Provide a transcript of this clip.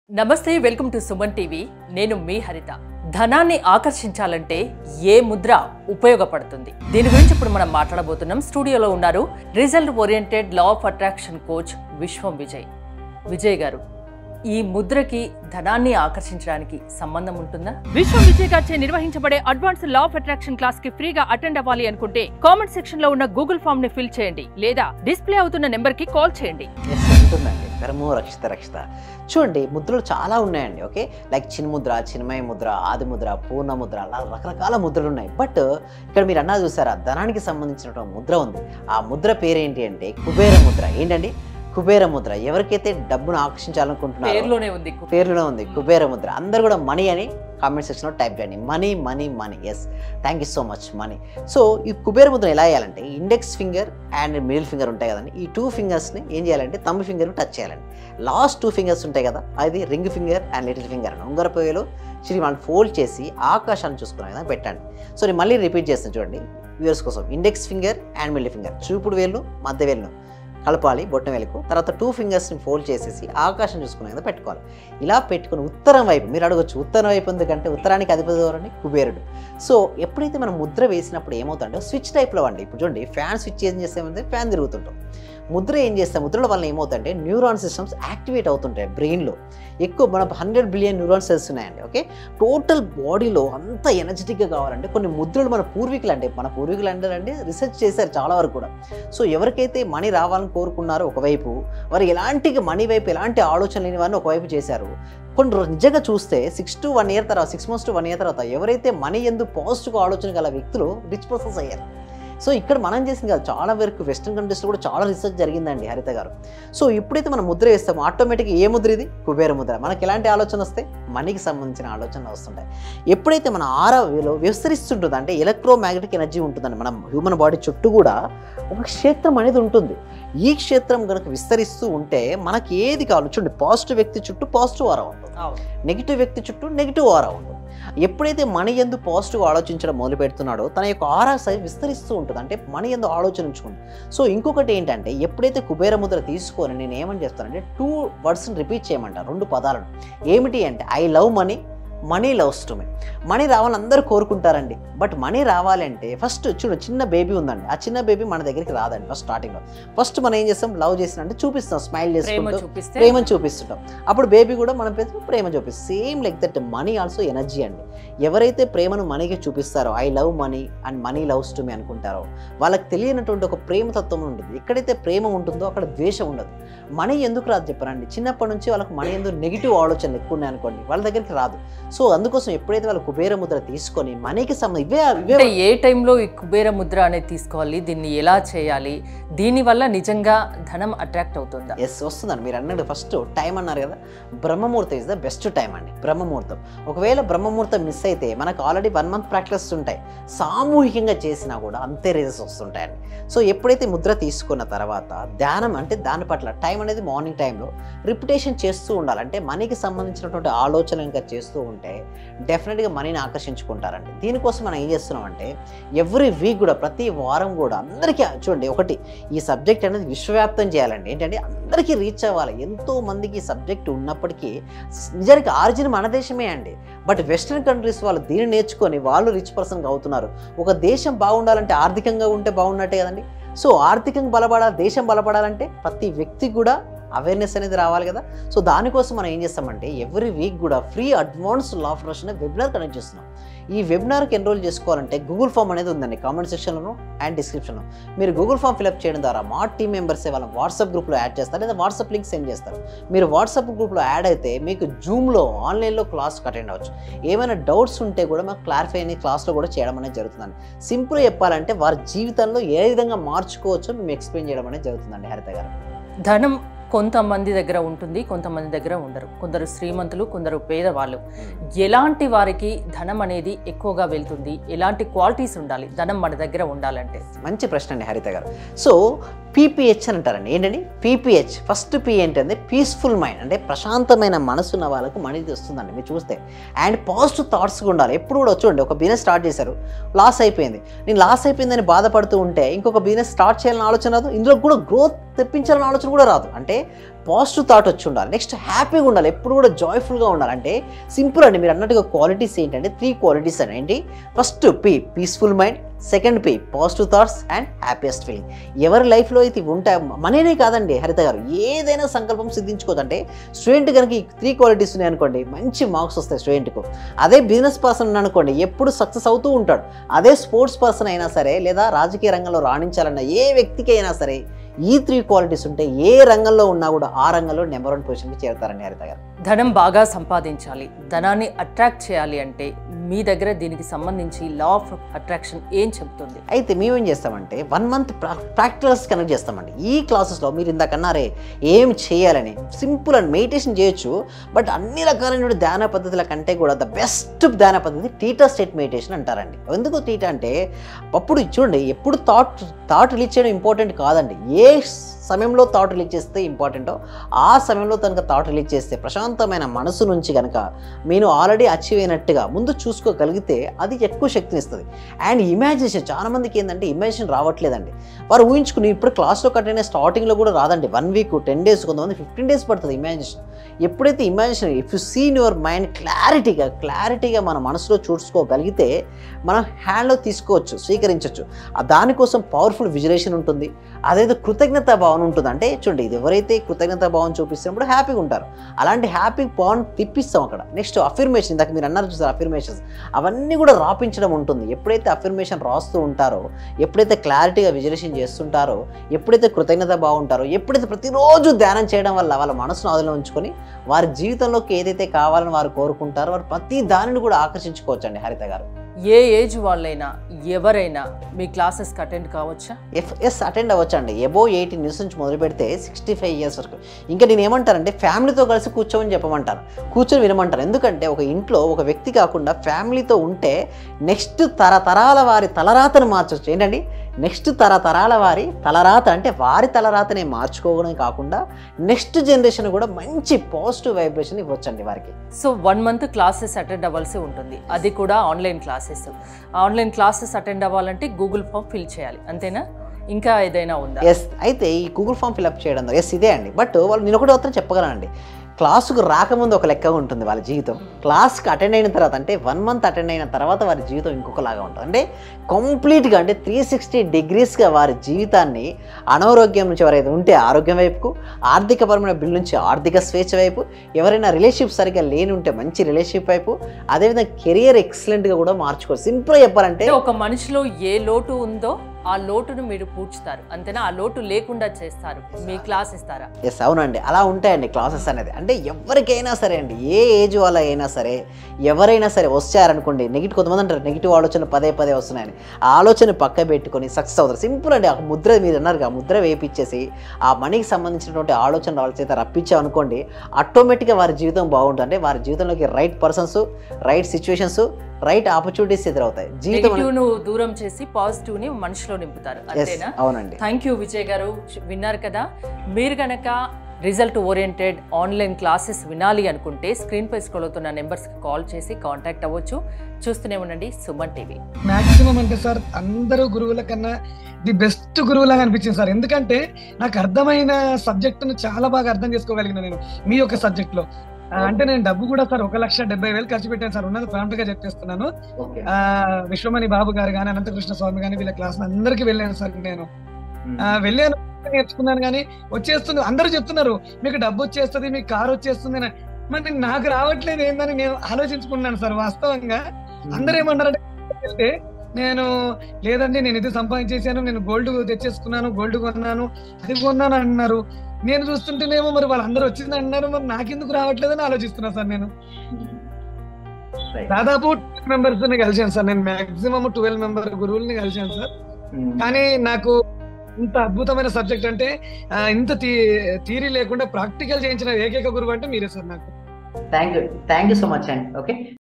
నమస్తే welcome to Suman TV నేను మీ హరిత ధనాన్ని ఆకర్షించాలంటే ఏ ముద్ర ఉపయోగపడుతుంది దీని గురించి ఇప్పుడు మనం మాట్లాడబోతున్నాం స్టూడియోలో ఉన్నారు result oriented law of attraction coach Vishwam Vijay Vijay garu ఈ ముద్రకి ధనాన్ని ఆకర్షించడానికి సంబంధం ఉంటుందా విశ్వం విజయ్ గారిచే నిర్వహించబడే advance law of attraction class కి ఫ్రీగా అటెండ్ అవ్వాలి అనుకుంటే కామెంట్ సెక్షన్ లో ఉన్న గూగుల్ ఫామ్ ని ఫిల్ చేయండి లేదా డిస్ప్లే అవుతున్న నెంబర్ కి కాల్ చేయండి ఎస్ ఉంటుందండి కర్మో రక్షిత రక్షిత చూడండి ముద్రలు చాలా ఉన్నాయండి ఓకే లైక్ చిన్న ముద్ర చిన్మయ ముద్ర ఆది ముద్ర పూర్ణ ముద్ర అలా రకరకాల ముద్రలు ఉన్నాయి బట్ ఇక్కడ మీరు అన్నా చూసారా ధనానికి సంబంధించినటువంటి ముద్ర ఉంది ఆ ముద్ర పేరేంటి అంటే కుబేర ముద్ర ఏంటండి కుబేర ముద్ర ఎవరికైతే డబ్బును ఆకర్షించాలనుకుంటున్నారో పేరులోనే ఉంది పేరులో ఉంది కుబేర ముద్ర అందరు కూడా మనీ అని కామెంట్ సెక్షన్లో టైప్ చేయండి money money money yes thank you so much money so ఈ కుబేర ముద్ర ఎలా వేయాలంటే index finger and middle finger ఉంటాయి కదండి ఈ టూ ఫింగర్స్ని ఏం చేయాలంటే తమ్ము ఫింగర్ టచ్ చేయాలండి లాస్ట్ టూ ఫింగర్స్ ఉంటాయి కదా అది ring finger and little finger అని ఉంగరపు వేలు చిరి వాళ్ళు ఫోల్డ్ చేసి ఆకాశాన్ని చూసుకునే విధంగా పెట్టండి సో నేను మళ్ళీ రిపీట్ చేస్తాను చూడండి వ్యూవర్స్ కోసం index finger and middle finger చూపుడు వేలు మధ్య వేలు కలపాలి బొట్టం వేలకు తర్వాత టూ ఫింగర్స్ని ఫోల్డ్ చేసేసి ఆకాశం చూసుకునే కదా పెట్టుకోవాలి ఇలా పెట్టుకుని ఉత్తరం వైపు మీరు అడగొచ్చు ఉత్తరం వైపు ఎందుకంటే ఉత్తరానికి అధిపతి ఎవరండి కుబేరుడు సో ఎప్పుడైతే మనం ముద్ర వేసినప్పుడు ఏమవుతుందంటే స్విచ్ టైప్లో అండి ఇప్పుడు చూడండి ఫ్యాన్ స్విచ్ ఏం చేస్తామంటే ఫ్యాన్ తిరుగుతుంటాం ముద్ర ఏం చేస్తాం ముద్రల వల్ల ఏమవుతుందంటే న్యూరాన్ సిస్టమ్స్ యాక్టివేట్ అవుతుంటాయి బ్రెయిన్లో ఎక్కువ మన హండ్రెడ్ బిలియన్ న్యూరాన్ సెల్స్ ఉన్నాయండి ఓకే టోటల్ బాడీలో అంత ఎనర్జెటిక్గా కావాలంటే కొన్ని ముద్రలు మన పూర్వీకులు అంటే మన పూర్వీకులు అంటే రీసెర్చ్ చేశారు చాలా వరకు కూడా సో ఎవరికైతే మనీ రావాలని కోరుకున్నారో ఒకవైపు వారు ఎలాంటి మనీ వైపు ఎలాంటి ఆలోచన లేని వారిని ఒకవైపు చేశారు కొన్ని రోజు నిజంగా చూస్తే సిక్స్ టు వన్ ఇయర్ తర్వాత six months to one year తర్వాత ఎవరైతే మనీ ఎందు పాజిటివ్ ఆలోచన గల వ్యక్తులు రిచ్ పర్సన్స్ అయ్యారు సో ఇక్కడ మనం చేసింది కాదు చాలా వరకు వెస్ట్రన్ కంట్రీస్లో కూడా చాలా రీసెర్చ్ జరిగిందండి హరిత గారు సో ఎప్పుడైతే మనం ముద్ర వేస్తామో ఆటోమేటిక్గా ఏ ముద్ర ఇది కుబేర ముద్ర మనకి ఎలాంటి ఆలోచన వస్తాయి మనీకి సంబంధించిన ఆలోచనలు వస్తుంటాయి ఎప్పుడైతే మన ఆరవిలో విస్తరిస్తుంటుంది అంటే ఎలక్ట్రోమాగ్నెటిక్ ఎనర్జీ ఉంటుందండి మనం హ్యూమన్ బాడీ చుట్టూ కూడా ఒక క్షేత్రం అనేది ఉంటుంది ఈ క్షేత్రం కనుక విస్తరిస్తూ ఉంటే మనకి ఏది కావాలి చూడండి పాజిటివ్ వ్యక్తి చుట్టూ పాజిటివ్ ఆరా ఉంటుంది నెగిటివ్ వ్యక్తి చుట్టూ నెగిటివ్ ఆరా ఉంటుంది ఎప్పుడైతే మనీ ఎందు పాజిటివ్ ఆలోచించడం మొదలు పెడుతున్నాడో తన యొక్క ఆరా సైజ్ విస్తరిస్తూ ఉంటుంది అంటే మనీ ఎందు ఆలోచించుకుంటుంది సో ఇంకొకటి ఏంటంటే ఎప్పుడైతే కుబేర ముద్ర తీసుకొని నేను ఏమని చేస్తానంటే టూ వర్డ్స్ని రిపీట్ చేయమంటాను రెండు పదాలను ఏమిటి అంటే I love money money loves to me money రావాలని అందరూ కోరుకుంటారండి బట్ మనీ రావాలంటే ఫస్ట్ చూడు చిన్న బేబీ ఉందండి ఆ చిన్న బేబీ మన దగ్గరికి రాదండి ఫస్ట్ స్టార్టింగ్లో ఫస్ట్ మనం ఏం చేస్తాం లవ్ చేసినంటే చూపిస్తాం స్మైల్ ప్రేమ చేసుకుంటూ చూపిస్తే ప్రేమను చూపిస్తుంటాం అప్పుడు బేబీ కూడా మన పేరు ప్రేమ చూపిస్తుంది same like that money also energy అండి ఎవరైతే ప్రేమను మనీకి చూపిస్తారో I love money and money loves to me అనుకుంటారో వాళ్ళకి తెలియనటువంటి ఒక ప్రేమ తత్వం ఉంటుంది ఎక్కడైతే ప్రేమ ఉంటుందో అక్కడ ద్వేషం ఉండదు మనీ ఎందుకు రాదు చెప్పరండి చిన్నప్పటి నుంచి వాళ్ళకి మనీ ఎందుకు నెగిటివ్ ఆలోచనలు ఎక్కువ ఉన్నాయి అనుకోండి వాళ్ళ దగ్గరికి రాదు సో అందుకోసం ఎప్పుడైతే వాళ్ళు కుబేర ముద్ర తీసుకొని మనీకి సంబంధం ఇవే ఇవే అంటే ఏ టైంలో ఈ కుబేర ముద్ర అనేది తీసుకోవాలి దీన్ని ఎలా చేయాలి దీనివల్ల నిజంగా ధనం అట్రాక్ట్ అవుతుందా ఎస్ వస్తుందండి మీరు అన్నట్టు ఫస్ట్ టైం అన్నారు కదా బ్రహ్మముహూర్తం ఇస్ ద బెస్ట్ టైం అండి బ్రహ్మముహూర్తం ఒకవేళ బ్రహ్మముహూర్తం మిస్ అయితే మనకు ఆల్రెడీ వన్ మంత్ ప్రాక్టీస్ ఉంటాయి సామూహికంగా చేసినా కూడా అంతే రిజల్ట్స్ వస్తుంటాయండి సో ఎప్పుడైతే ముద్ర తీసుకున్న తర్వాత ధ్యానం అంటే దాని పట్ల టైం అనేది మార్నింగ్ టైంలో రిపిటేషన్ చేస్తూ ఉండాలి అంటే మనీకి సంబంధించినటువంటి ఆలోచన ఇంకా చేస్తూ ఉంటే డెఫినెట్గా మనీని ఆకర్షించుకుంటారండి దీనికోసం మనం ఏం చేస్తున్నామంటే ఎవ్రీ వీక్ కూడా ప్రతి వారం కూడా అందరికీ చూడండి ఒకటి ఈ సబ్జెక్ట్ అనేది విశ్వవ్యాప్తం చేయాలండి ఏంటంటే అందరికీ రీచ్ అవ్వాలి ఎంతో మందికి ఈ సబ్జెక్ట్ ఉన్నప్పటికీ నిజానికి ఆరిజిన్ మన దేశమే అండి బట్ వెస్ట్రన్ కంట్రీస్ వాళ్ళు దీన్ని నేర్చుకొని వాళ్ళు రిచ్ పర్సన్గా అవుతున్నారు ఒక దేశం బాగుండాలంటే ఆర్థికంగా ఉంటే బాగున్నట్టే కదండి సో ఆర్థికంగా బలపడాలి దేశం బలపడాలంటే ప్రతి వ్యక్తికి కూడా అవేర్నెస్ అనేది రావాలి కదా సో దానికోసం మనం ఏం చేస్తామంటే ఎవ్రీ వీక్ కూడా ఫ్రీ అడ్వాన్స్ లా ఆఫ్ అనే వెబినార్ కనెక్ట్ చేస్తున్నాం ఈ వెబినార్కి ఎన్రోల్ చేసుకోవాలంటే గూగుల్ ఫామ్ అనేది ఉందండి కామెంట్ సెక్షన్లో అండ్ డిస్క్రిప్షన్లో మీరు గూగుల్ ఫామ్ ఫిల్అప్ చేయడం ద్వారా మా టీం మెంబర్సే వాళ్ళ వాట్సాప్ గ్రూప్లో యాడ్ చేస్తారు లేదా వాట్సాప్ లింక్ సెండ్ చేస్తారు మీరు వాట్సాప్ గ్రూప్లో యాడ్ అయితే మీకు జూమ్లో ఆన్లైన్లో క్లాస్ అటెండ్ అవ్వచ్చు ఏమైనా డౌట్స్ ఉంటే కూడా మాకు క్లారిఫై అనే క్లాస్లో కూడా చేయడం అనేది జరుగుతుందండి సింపుల్ చెప్పాలంటే వారి జీవితంలో ఏ విధంగా మార్చుకోవచ్చో మేము ఎక్స్ప్లెయిన్ చేయడం అనేది జరుగుతుందండి హరిత గారు ధనం కొంతమంది దగ్గర ఉంటుంది కొంతమంది దగ్గర ఉండరు కొందరు శ్రీమంతులు కొందరు పేదవాళ్ళు ఎలాంటి వారికి ధనం అనేది ఎక్కువగా వెళ్తుంది ఎలాంటి క్వాలిటీస్ ఉండాలి ధనం మన దగ్గర ఉండాలంటే మంచి ప్రశ్న అండి హరిత గారు సో పీపీహెచ్ అని అంటారండి ఏంటండి పీపీహెచ్ ఫస్ట్ పీ ఏంటంటే పీస్ఫుల్ మైండ్ అంటే ప్రశాంతమైన మనసు ఉన్న వాళ్ళకు మనీ వస్తుందండి మీరు చూస్తే అండ్ పాజిటివ్ థాట్స్గా ఉండాలి ఎప్పుడు కూడా చూడండి ఒక బిజినెస్ స్టార్ట్ చేశారు లాస్ అయిపోయింది నేను లాస్ అయిపోయిందని బాధపడుతూ ఉంటే ఇంకొక బిజినెస్ స్టార్ట్ చేయాలని ఆలోచన రాదు ఇందులో కూడా గ్రోత్ తెప్పించాలని ఆలోచన కూడా రాదు అంటే పాజిటివ్ థాట్ వచ్చి ఉండాలి నెక్స్ట్ హ్యాపీగా ఉండాలి ఎప్పుడు కూడా జాయ్ఫుల్గా ఉండాలి అంటే సింపుల్ అండి మీరు అన్నట్టుగా క్వాలిటీస్ ఏంటంటే త్రీ క్వాలిటీస్ అండి ఏంటి first P peaceful mind second P positive thoughts and happiest feeling ఎవరి లైఫ్లో అయితే ఇవి ఉంటాయి మనీనే కాదండి హరిత గారు ఏదైనా సంకల్పం సిద్ధించుకోవచ్చు అంటే స్టూడెంట్ కనుక ఈ త్రీ క్వాలిటీస్ ఉన్నాయి అనుకోండి మంచి మార్క్స్ వస్తాయి స్టూడెంట్కు అదే బిజినెస్ పర్సన్ అనుకోండి ఎప్పుడు సక్సెస్ అవుతూ ఉంటాడు అదే స్పోర్ట్స్ పర్సన్ అయినా సరే లేదా రాజకీయ రంగంలో రాణించాలన్న ఏ వ్యక్తికి అయినా సరే ఈ త్రీ క్వాలిటీస్ ఉంటే ఏ రంగంలో ఉన్నా కూడా ఆ రంగంలో నెంబర్ వన్ పొజిషన్కి చేరుతారండి హరిత గారు ధనం బాగా సంపాదించాలి ధనాన్ని అట్రాక్ట్ చేయాలి అంటే మీ దగ్గర దీనికి సంబంధించి లా ఆఫ్ అట్రాక్షన్ ఏం చెబుతుంది అయితే మేమేం చేస్తామంటే వన్ మంత్ ప్రాక్టికల్స్ కనెక్ట్ చేస్తామండి ఈ క్లాసెస్లో మీరు ఇందాకన్నారే ఏం చేయాలని సింపుల్ అండ్ మెడిటేషన్ చేయొచ్చు బట్ అన్ని రకాలైన ధ్యాన పద్ధతుల కంటే కూడా ద బెస్ట్ ధ్యాన పద్ధతి టీటా స్టేట్ మెడిటేషన్ అంటారండి ఎందుకు టీటా అంటే అప్పుడు చూడండి ఎప్పుడు థాట్ థాట్ రిలీజ్ చేయడం ఇంపార్టెంట్ కాదండి ఏ సమయంలో థాట్ రిలీజ్ చేస్తే ఇంపార్టెంటో ఆ సమయంలో కనుక థాట్ రిలీజ్ చేస్తే ప్రశాంతమైన మనసు నుంచి కనుక మీరు ఆల్రెడీ అచీవ్ అయినట్టుగా ముందు చూసుకోగలిగితే అది ఎక్కువ శక్తిని ఇస్తుంది అండ్ ఇమాజినేషన్ చాలా మందికి ఏంటంటే ఇమాజినేషన్ రావట్లేదండి వారు ఊహించుకుని ఇప్పుడు క్లాస్లో కట్టిన స్టార్టింగ్లో కూడా రాదండి వన్ వీక్ టెన్ డేస్ కొంతమంది ఫిఫ్టీన్ డేస్ పడుతుంది ఇమాజినేషన్ ఎప్పుడైతే imagination if you seen your mind క్లారిటీగా క్లారిటీగా మన మనసులో చూసుకోగలిగితే మనం హ్యాండ్లో తీసుకోవచ్చు స్వీకరించవచ్చు ఆ దానికోసం పవర్ఫుల్ విజులేషన్ ఉంటుంది అదేదో కృతజ్ఞత భావన ఉంటుంది అంటే చూడండి ఇది ఎవరైతే కృతజ్ఞత భావన చూపిస్తున్నప్పుడు హ్యాపీగా ఉంటారు అలాంటి హ్యాపీ భావన తిప్పిస్తాం అక్కడ నెక్స్ట్ అఫిర్మేషన్ ఇందాక మీరు అన్నారు చూసారు అఫిర్మేషన్స్ అవన్నీ కూడా రాపించడం ఉంటుంది ఎప్పుడైతే అఫిర్మేషన్ రాస్తూ ఉంటారో ఎప్పుడైతే క్లారిటీగా విజులేషన్ చేస్తుంటారో ఎప్పుడైతే కృతజ్ఞత బాగుంటారో ఎప్పుడైతే ప్రతిరోజు ధ్యానం చేయడం వల్ల వాళ్ళ మనసును అదులో ఉంచుకొని వారి జీవితంలోకి ఏదైతే కావాలని వారు కోరుకుంటారో వారు ప్రతి దానిని కూడా ఆకర్షించుకోవచ్చండి హరిత గారు ఏ ఏజ్ వాళ్ళైనా ఎవరైనా మీ క్లాసెస్కి అటెండ్ కావచ్చా ఎఫ్ ఎస్ అటెండ్ అవ్వచ్చండి ఎబో ఎయిటీన్ ఇయర్స్ నుంచి మొదలు పెడితే సిక్స్టీ ఫైవ్ ఇయర్స్ వరకు ఇంకా నేను ఏమంటానంటే ఫ్యామిలీతో కలిసి కూర్చోమని చెప్పమంటాను కూర్చొని వినమంటాను ఎందుకంటే ఒక ఇంట్లో ఒక వ్యక్తి కాకుండా ఫ్యామిలీతో ఉంటే నెక్స్ట్ తరతరాల వారి తలరాతను మార్చవచ్చు ఏంటండి నెక్స్ట్ తరతరాల వారి తలరాత అంటే వారి తలరాతనే మార్చుకోవడం కాకుండా నెక్స్ట్ జనరేషన్ కూడా మంచి పాజిటివ్ వైబ్రేషన్ ఇవ్వచ్చండి వారికి so one month classes attend అవ్వాల్సి ఉంటుంది అది కూడా online classes online classes attend అవ్వాలంటే గూగుల్ ఫామ్ ఫిల్ చేయాలి అంతేనా ఇంకా ఏదైనా ఉందా ఎస్ అయితే ఈ గూగుల్ ఫామ్ ఫిల్అప్ చేయడం ఎస్ ఇదే అండి బట్ వాళ్ళు నేను ఒకటి మాత్రం చెప్పగలనండి క్లాసుకు రాకముందు ఒక లెక్క ఉంటుంది వాళ్ళ జీవితం క్లాస్కి అటెండ్ అయిన తర్వాత అంటే వన్ మంత్ అటెండ్ అయిన తర్వాత వారి జీవితం ఇంకొకలాగా ఉంటుంది అంటే కంప్లీట్గా అంటే త్రీ సిక్స్టీ డిగ్రీస్గా వారి జీవితాన్ని అనారోగ్యం నుంచి ఎవరైతే ఉంటే ఆరోగ్యం వైపుకు ఆర్థికపరమైన బిల్ నుంచి ఆర్థిక స్వేచ్ఛ వైపు ఎవరైనా రిలేషన్షిప్ సరిగ్గా లేని ఉంటే మంచి రిలేషన్షిప్ వైపు అదేవిధంగా కెరియర్ ఎక్సలెంట్గా కూడా మార్చుకోవచ్చు సింపుల్గా చెప్పాలంటే అంటే ఒక మనిషిలో ఏ లోటు ఉందో ఆ లోటును మీరు పూడ్చుతారు అంతేనా ఆ లోటు లేకుండా చేస్తారు మీ క్లాస్ ఇస్తారా ఎస్ అవునండి అలా ఉంటాయండి క్లాసెస్ అనేది అంటే ఎవరికైనా సరే అండి ఏ ఏజ్ వాళ్ళ అయినా సరే ఎవరైనా సరే వచ్చారనుకోండి నెగిటివ్ కొంతమంది అంటారు నెగిటివ్ ఆలోచన పదే పదే వస్తున్నాయని ఆ ఆలోచన పక్క పెట్టుకొని సక్సెస్ అవుతారు సింపుల్ అండి ఆ ముద్ర మీరు అన్నారు ఆ ముద్ర వేపించేసి ఆ మనీకి సంబంధించినటువంటి ఆలోచన వాళ్ళ చేత రప్పించామనుకోండి ఆటోమేటిక్గా వారి జీవితం బాగుంటుంది అంటే వారి జీవితంలోకి right persons right situations right opportunities ఎదురవుతాయి జీవితం నెగిటివ్ ను దూరం చేసి పాజిటివ్ ని మనిషిలో నింపుతారు ఎస్ అంతేనా అవునండి థ్యాంక్ యూ విజయ్ గారు విన్నారు కదా మీరు గనక రిజల్ట్ ఓరియంటెడ్ ఆన్లైన్ క్లాసెస్ వినాలి అనుకుంటే స్క్రీన్ పై స్క్రోల్ అవుతున్న నెంబర్స్కి కాల్ చేసి కాంటాక్ట్ అవ్వచ్చు చూస్తూనే ఉండండి సుమన్ టీవీ మాక్సిమం అంటే సార్ అందరూ గురువుల కన్నా ది బెస్ట్ గురువులాగా అనిపించింది సార్ ఎందుకంటే నాకు అర్థమైన సబ్జెక్టును చాలా బాగా అర్థం చేసుకోగలిగిన నేను మీ యొక్క సబ్జెక్ట్ లో ఆ, అంటే నేను డబ్బు కూడా సార్ ఒక లక్ష డెబ్బై వేలు ఖర్చు పెట్టాను సార్ ఉన్నది ప్రాంప్ట్ గా చెప్పేస్తున్నాను ఓకే ఆ విశ్వమణి బాబు గారు కానీ అనంతకృష్ణ స్వామి కానీ వీళ్ళ క్లాస్ అందరికి వెళ్ళాను సార్ నేను ఆ, వెళ్ళాను నేర్చుకున్నాను కానీ వచ్చేస్తుంది అందరూ చెప్తున్నారు మీకు డబ్బు వచ్చేస్తుంది మీకు కారు వచ్చేస్తుంది అని మరి నాకు రావట్లేదు ఏందని నేను ఆలోచించుకున్నాను సార్ వాస్తవంగా అందరూ ఏమన్నారంటే వెళ్తే నేను లేదండి నేను ఇది సంపాదించేసాను నేను గోల్డ్ తెచ్చేసుకున్నాను గోల్డ్ కొన్నాను అది కొన్నాను అన్నారు నేను చూస్తుంటేనేమో మరి వాళ్ళందరూ వచ్చింది అంటున్నారు మరి నాకెందుకు రావట్లేదని ఆలోచిస్తున్నా సార్ నేను దాదాపు ట్వెల్వ్ మెంబర్స్ ని కలిసాను సార్ నేను మాక్సిమం ట్వెల్వ్ మెంబర్ గురువుల్ని కలిసాను సార్ కానీ నాకు ఇంత అద్భుతమైన సబ్జెక్ట్ అంటే ఆ, ఇంత థీరీ లేకుండా ప్రాక్టికల్ చేయించిన ఏకైక గురువు అంటే మీరే సార్ నాకు thank you thank you so much అండి ఓకే